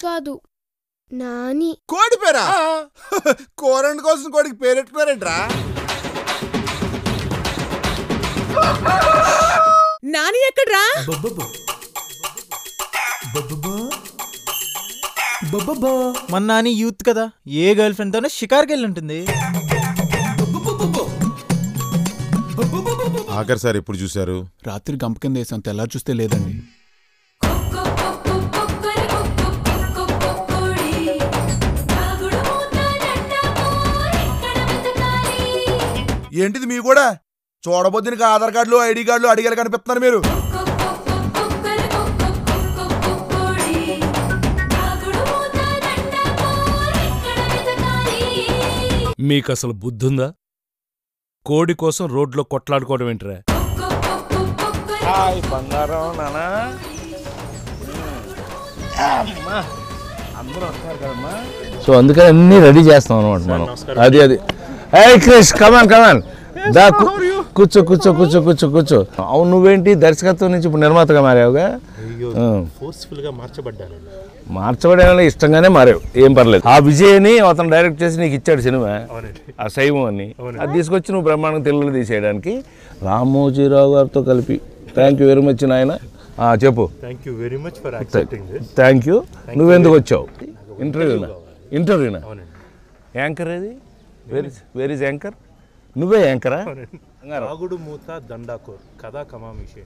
కాదు నాని కోడి పేరా కోరండి కోసం కోడికి పేరెట్టుకున్నారేంట్రా నాని ఎక్కడ్రా మన నాని యూత్ కదా ఏ గర్ల్ ఫ్రెండ్ తోనో షికార్కి వెళ్ళి ఉంటుంది ఆఖరి సార్ ఎప్పుడు చూశారు రాత్రి గంప కింద వేసాం తెల్లారి చూస్తే లేదండి ఏంటిది మీ కూడా చూడబోద్దినకి ఆధార్ కార్డులు ఐడి కార్డులు అడిగారు కనిపిస్తున్నారు మీరు మీకు అసలు బుద్ధుందా కోడి కోసం రోడ్లో కొట్లాడుకోవడం ఏంట్రా హాయ్ బంగారం నానా అందరూ వస్తారు కదమ్మా సో అందుకని అన్ని రెడీ చేస్తాం అనమాట మనం అది అది ఏ క్రిష్ కమాన్ కమాన్ దా కు- కూర్చో కూర్చో కూర్చో కూర్చో కూర్చో అవును నువ్వేంటి దర్శకత్వం నుంచి ఇప్పుడు నిర్మాతగా మారావుగా ఆ. ఫోర్స్ఫుల్ గా మార్చబడ్డాను మార్చబడే ఇష్టంగానే మారావు ఏం పర్లేదు ఆ విజయని అతను డైరెక్ట్ చేసి నీకు ఇచ్చాడు సినిమా అవునండి ఆ శైవం అని అవునండి. అది తీసుకొచ్చి నువ్వు బ్రహ్మాండంగా తెలుగులో తీసేయడానికి రామోజీరావు గారితో కలిపి థ్యాంక్ యూ వెరీ మచ్ నాయన ఆ, చెప్పు thank you very much for accepting this thank you నువ్వెందుకు వచ్చావు ఇంటర్వ్యూనా ఇంటర్వ్యూనా అవునండి యాంకర్ ఏది వెరీ వెరీ ఇస్ యాంకర్ నువ్వే యాంకరా రాగుడు మూత దండాకోర్ కథా కమామిషే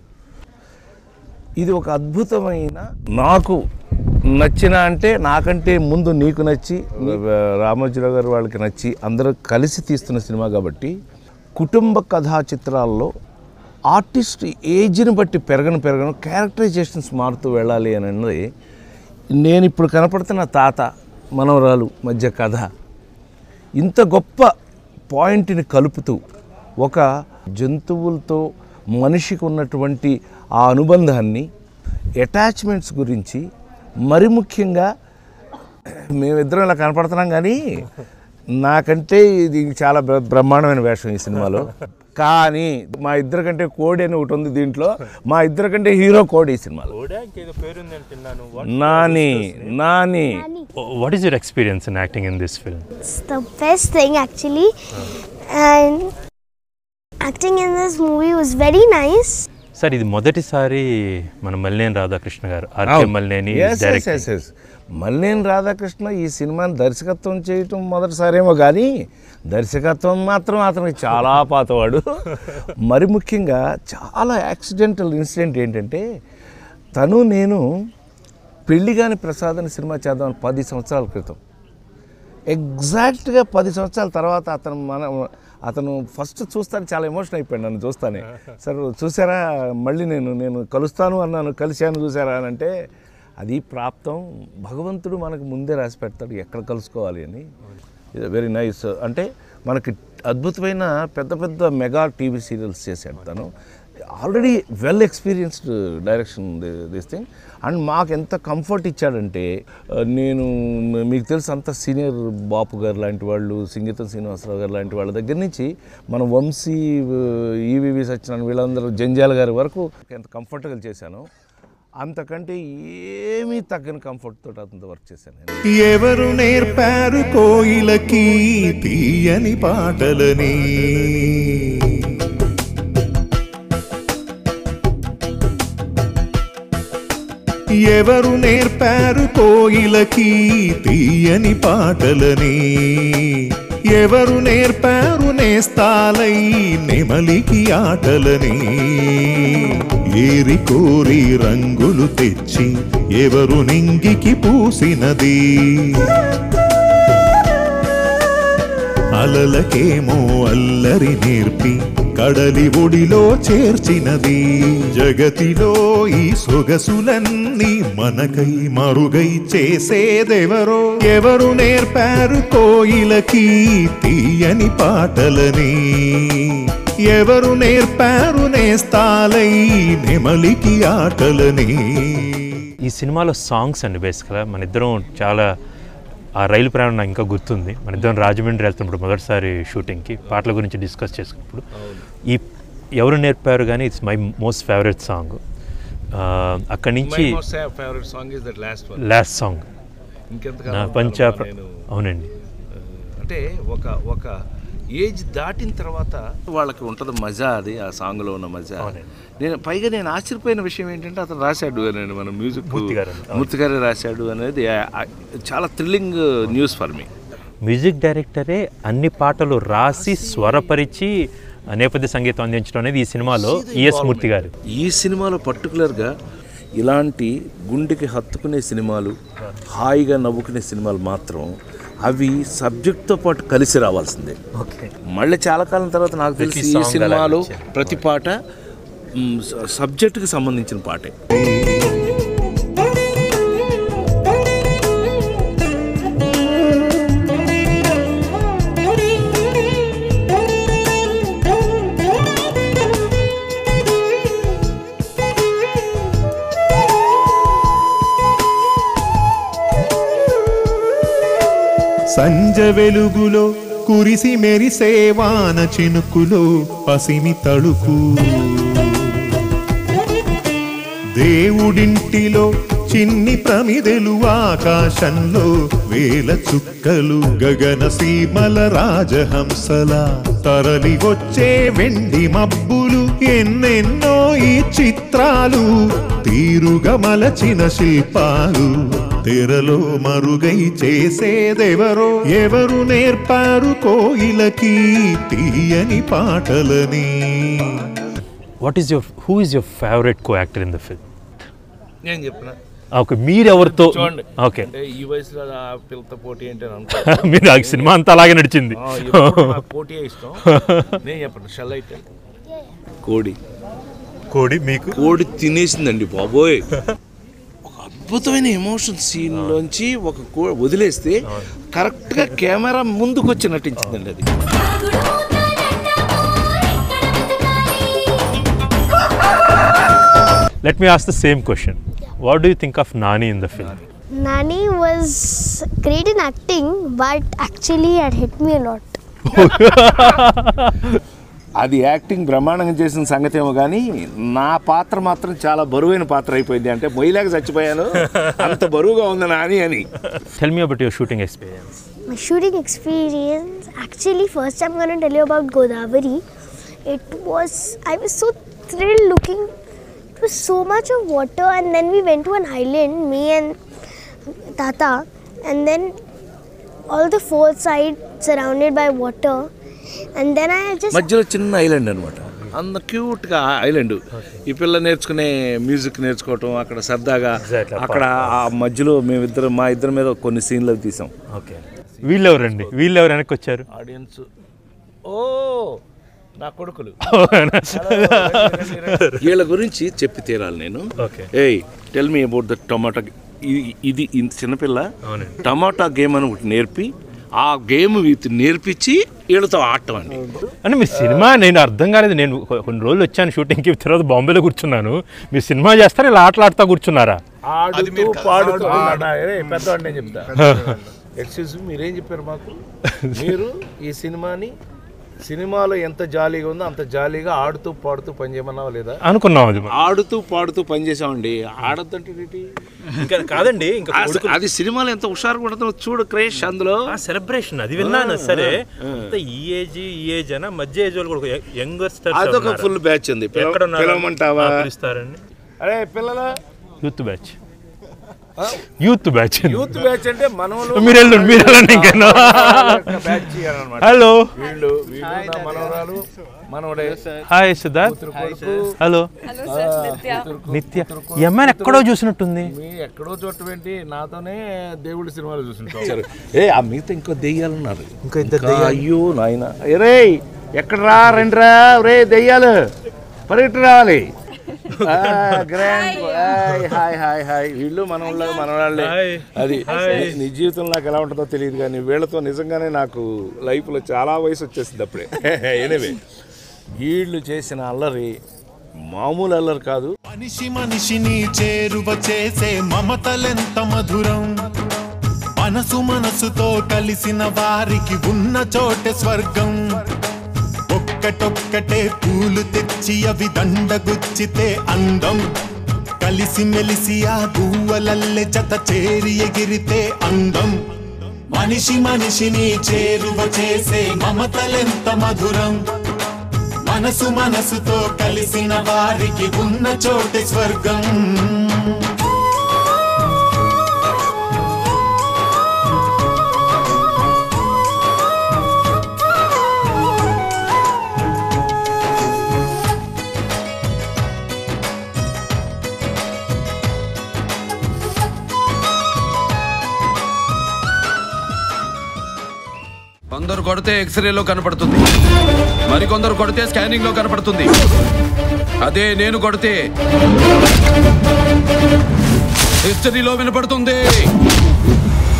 ఇది ఒక అద్భుతమైన నాకు నచ్చిన అంటే నాకంటే ముందు నీకు నచ్చి రామోజీరావు గారు వాళ్ళకి నచ్చి అందరూ కలిసి తీస్తున్న సినిమా కాబట్టి కుటుంబ కథా చిత్రాల్లో ఆర్టిస్ట్ ఏజ్ని బట్టి పెరగను పెరగను క్యారెక్టరైజేషన్స్ మారుతూ వెళ్ళాలి అని అన్నది నేను ఇప్పుడు కనపడుతున్న తాత మనవరాలు మధ్య కథ ఇంత గొప్ప పాయింట్ని కలుపుతూ ఒక జంతువులతో మనిషికి ఉన్నటువంటి ఆ అనుబంధాన్ని అటాచ్మెంట్స్ గురించి మరి ముఖ్యంగా మేమిద్దరం ఇలా కనపడుతున్నాం కానీ నాకంటే ఇది చాలా బ్ర- బ్రహ్మాండమైన వేషం ఈ సినిమాలో కానీ మా ఇద్దరి కంటే కోడి అని ఒకటి ఉంది దీంట్లో మా ఇద్దరి కంటే హీరో కోడి ఈ సినిమాలో ఓడా ఇంకేదో పేరుంది అని తిన్నాను Nani Nani what is your experience in acting in this film It's the best thing actually. And acting in this movie was very nice. Sir ఇది మొదటిసారి మన Malleni Radhakrishna garu RK Malleni Yes, yes, direct yes, yes. Malleni Radhakrishna ఈ సినిమాని దర్శకత్వం చేయటం మొదటిసారేమో కానీ దర్శకత్వం మాత్రం అతనికి చాలా పాతవాడు మరి ముఖ్యంగా చాలా యాక్సిడెంటల్ ఇన్సిడెంట్ ఏంటంటే తను నేను పెళ్లిగాని ప్రసాద్ అని సినిమా చేద్దామని పది సంవత్సరాల క్రితం ఎగ్జాక్ట్గా పది సంవత్సరాల తర్వాత అతను మన అతను ఫస్ట్ చూస్తాను చాలా ఎమోషన్ అయిపోయాడు నన్ను చూస్తానే సార్ చూసారా మళ్ళీ నేను నేను కలుస్తాను అన్నాను కలిశాను చూసారా అని అంటే అది ప్రాప్తం భగవంతుడు మనకు ముందే రాసి పెడతాడు ఎక్కడ కలుసుకోవాలి అని వెరీ నైస్ అంటే మనకి అద్భుతమైన పెద్ద పెద్ద మెగా టీవీ సీరియల్స్ చేశాడు తను already well experienced direction this thing and మాకు ఎంత కంఫర్ట్ ఇచ్చాడంటే ఆ, నేను మీకు తెలుసు అంత సీనియర్ బాపు గారు లాంటి వాళ్ళు సింగీతం శ్రీనివాసరావు గారు లాంటి వాళ్ళ దగ్గర నుంచి మన వంశీ ఈవివి సత్యనారాయణ వీళ్ళందరూ జంజాల గారి వరకు ఎంత కంఫర్టబుల్ చేశాను అంతకంటే ఏమీ తగ్గని కంఫర్ట్ తోటి అతనితో వర్క్ చేశాను నేను ఎవరు నేర్పారు కోయిలకి తీయని పాటలని ఎవరు నేర్పారు కోయిలకి తీయని పాటలని ఎవరు నేర్పారు నేస్తాలై నెమలికి ఆటలని ఏరి కోరి రంగులు తెచ్చి ఎవరు నింగికి పూసినది అలలకేమో అల్లరి నేర్పి కడలి ఒడిలో చేర్చినది జగతిలో ఈ సొగసులన్నీ మనకై మరుగై చేసేదెవరో ఎవరు నేర్పారు కోయిలకి తీయని పాటలని ఎవరు నేర్పారు నేస్తాలై నెమలికి ఆటలని ఈ సినిమాలో సాంగ్స్ అండి బేసిక్గా మన ఇద్దరం చాలా ఆ రైలు ప్రయాణం నాకు ఇంకా గుర్తుంది మన ఇద్దరం రాజమండ్రి వెళ్తున్నప్పుడు మొదటిసారి షూటింగ్కి పాటల గురించి డిస్కస్ చేసుకున్నప్పుడు ఈ ఎవరు నేర్పారు కానీ it's my most favourite song అక్కడి నుంచి favourite song is that last last song ఇంకెంతకాలం నా ఉంటాను పంచ రా నేను అవునండి అంటే ఒక ఒక ఏజ్ దాటిన తర్వాత వాళ్ళకి ఉంటుంది మజా అది ఆ సాంగ్లో ఉన్న మజా నేను పైగా నేను ఆశ్చర్యపోయిన విషయం ఏంటంటే అతను రాశాడు అని మన మ్యూజిక్ మూర్తి గారు. మూర్తి గారే రాశాడు అనేది ఆ- ఆ- చాలా thrilling news for me music డైరెక్టరే అన్ని పాటలు రాసి స్వరపరిచి నేపథ్య సంగీతం అందించడం అనేది ఈ సినిమాలో ఈఎస్ మూర్తి గారు ఈ సినిమాలో పర్టికులర్గా ఇలాంటి గుండెకి హత్తుకునే సినిమాలు హాయిగా నవ్వుకునే సినిమాలు మాత్రం అవి సబ్జెక్ట్తో పాటు కలిసి రావాల్సిందే ఓకే మళ్ళీ చాలా కాలం తర్వాత నాకు తెలిసి ప్రతి ఈ song సినిమాలో అలాగే వచ్చాయి. ప్రతి పాట మ్, స- సబ్జెక్టుకి సంబంధించిన పాటే సంజ వెలుగులో కురిసి మెరిసే వాన చినుకులో పసిమి తడుకు దేవుడింటిలో చిన్ని ప్రమిదెలు ఆకాశంలో వేల చుక్కలు గగన సీమల రాజహంసల తరలి వచ్చే వెండి మబ్బులు ఎన్నెన్నో ఈ చిత్రాలు తీరుగా మలచిన శిల్పాలు తెరలో మరుగై చేసేదెవరో ఎవరు నేర్పారు కోయిలకి తీయని పాటలని what is your who is your favourite co actor in the film నేను చెప్పిన ఓకే మీరెవరితో చూడండి ఓకే అంటే ఈ వయసులో ఆ పిల్లతో పోటీ ఏంటి అని అనుకో మీరు ఆ సినిమా అంతా అలాగే నడిచింది ఆ, ఎప్పుడు నాకు పోటీ ఇష్టం నేను చెప్పండి షల్ అయితే కోడి కోడి మీకు కోడి తినేసిందండి బాబోయ్ ఒక అద్భుతమైన ఎమోషన్ సీన్ లోంచి ఒక కో వదిలేస్తే కరెక్ట్ గా కెమెరా ముందుకు వచ్చి నటించిందండి అది let me ask the same question what do you think of Nani in the film Nani was great in acting, but actually it hit me a lot. అది యాక్టింగ్ బ్రహ్మాండంగా చేసిన సంగతి ఏమో కానీ నా పాత్ర మాత్రం చాలా బరువైన పాత్ర అయిపోయింది అంటే మొయ్యలేక చచ్చిపోయాను అంత బరువుగా ఉంది నాని అని tell me about your shooting experience My shooting experience, actually, first I'm going to tell you about Godavari. It was, I was so thrilled looking. It was so much of water, and then we went to an island, me and Tata, and then all the four sides surrounded by water. And then I just మధ్యలో చిన్న island అనమాట అంత క్యూట్గా island ఈ పిల్ల నేర్చుకునే music నేర్చుకోవటం అక్కడ సరదాగా Exactly. అక్కడ ఆ మధ్యలో మేమిద్దరం మా ఇద్దరి మీద కొన్ని సీన్లు అవి తీసాం ఓకే వీళ్ళెవరండి వీళ్ళెవరు వెనక్కి వచ్చారు ఆడియన్స్ ఓ నా కొడుకులు వీళ్ళ గురించి చెప్పి తీరాలి నేను ఓకే ఏయ్ tell me about the tomato ఇది ఇంత చిన్నపిల్ల అవునండి. టమాటా గేమ్ అని ఒకటి నేర్పి ఆ గేమ్ వీటి నేర్పించి వీళ్ళతో ఆడటం అండి అంటే మీ సినిమా నేను అర్థం కాలేదు నేను కొ- కొన్ని రోజులు వచ్చాను షూటింగ్కి తర్వాత బాంబేలో కూర్చున్నాను మీరు సినిమా చేస్తారా ఇలా ఆటలాడుతూ కూర్చున్నారా ఆడుతూ పాడుతూ పెద్దవాడు నేను చెప్తా ఎక్స్క్యూజ్ మీరేం చెప్పారు మాకు మీరు ఈ సినిమాని సినిమాలో ఎంత జాలీగా ఉందో అంత జాలీగా ఆడుతూ పాడుతూ పని చేయమన్నావా లేదా అనుకున్నాం అది ఆడుతూ పాడుతూ పని చేసామండి ఆడద్దంటే ఏంటి? ఇంకా కాదండి ఇంకా అస- అది సినిమాలో ఎంత హుషారుగా ఉంటుందో చూడు క్రేష్ అందులో సెలబ్రేషన్ అది విన్నాను సరే అంత ఈ ఏజ్ ఈ ఏజ్ అనా మధ్య ఏజ్ వాళ్ళు కూడా యంగర్స్టర్స్ అదొక ఫుల్ బ్యాచ్ ఉంది పిలవ- ఎక్కడ పిలవమంటావా పిలుస్తారండి అరే పిల్లల youth batch youth batch youth batch అంటే మనవలు మీరు వెళ్ళండి మీరు వెళ్ళండి ఇంకేనా బ్యాచ్ అన్నమాట హలో వీళ్ళు వీళ్ళు నా మనవరాలు మనవడే హాయ్ సిద్ధార్థ్ కొడుకు హలో నిత్య ఈ అమ్మాయిని ఎక్కడో చూసినట్టుంది మీ ఎక్కడో చోటు ఏంటి నాతోనే దేవుడి సినిమాలు చూసుంటారు ఏ ఆ మిగతా ఇంకో దెయ్యాలు ఉన్నారు ఇంకా అయ్యో నాయన రే ఎక్కడ రా రండి రా రే దెయ్యాలు పరిగెట్టు రావాలి గ్రాండ్ హాయ్ హాయ్ హాయ్ వీళ్ళు మనవాళ్ళు మనవాళ్ళే Hi. అది Hi. నీ- నీ జీవితం నాకు ఎలా ఉంటుందో తెలియదు కానీ వీళ్ళతో నిజంగానే నాకు లైఫ్లో చాలా వయసు వచ్చేసింది అప్పుడే ఎనివే వీళ్ళు చేసిన అల్లరి మామూలు అల్లరి కాదు మనిషి మనిషిని చేరువ చేసే మమతలెంత మధురం మనసు మనసుతో కలిసిన వారికి ఉన్న చోటే స్వర్గం ఒక్కటొక్కటే పూలు తెచ్చి అవి దండగుచ్చితే అందం కలిసి మెలిసి ఆ గువ్వలల్లె జత చేరి ఎగిరితే అందం మనిషి మనిషిని చేరువ చేసే మమతలెంత మధురం మనసు మనసుతో కలిసిన వారికి ఉన్న చోటే స్వర్గం కొందరు కొడితే ఎక్స్రేలో కనపడుతుంది మరికొందరు కొడితే స్కానింగ్ లో కనపడుతుంది అదే నేను కొడితే హిస్టరీలో వినపడుతుంది